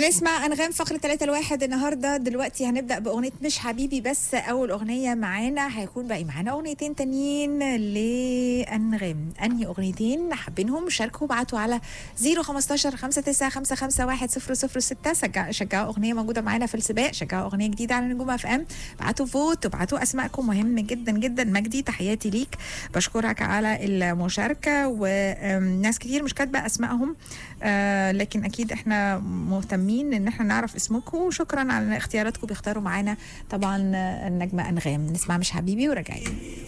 هنسمع انغام فقره 3 الواحد النهارده دلوقتي هنبدا باغنيه مش حبيبي بس اول اغنيه معانا هيكون باقي معانا اغنيتين تانيين لانغام انهي اغنيتين حابينهم شاركوا بعتوا على 015 5955 100 شجعوا اغنيه موجوده معانا في السباق شجعوا اغنيه جديده على نجوم اف ام بعتوا فوت وبعتوا اسماءكم مهم جدا جدا مجدي تحياتي ليك بشكرك على المشاركه وناس كتير مش كاتبه اسمائهم آه لكن اكيد احنا مهتمين ان احنا نعرف اسمكم وشكرا على اختياراتكم بيختاروا معانا طبعا النجمه انغام نسمع مش حبيبي وراجعين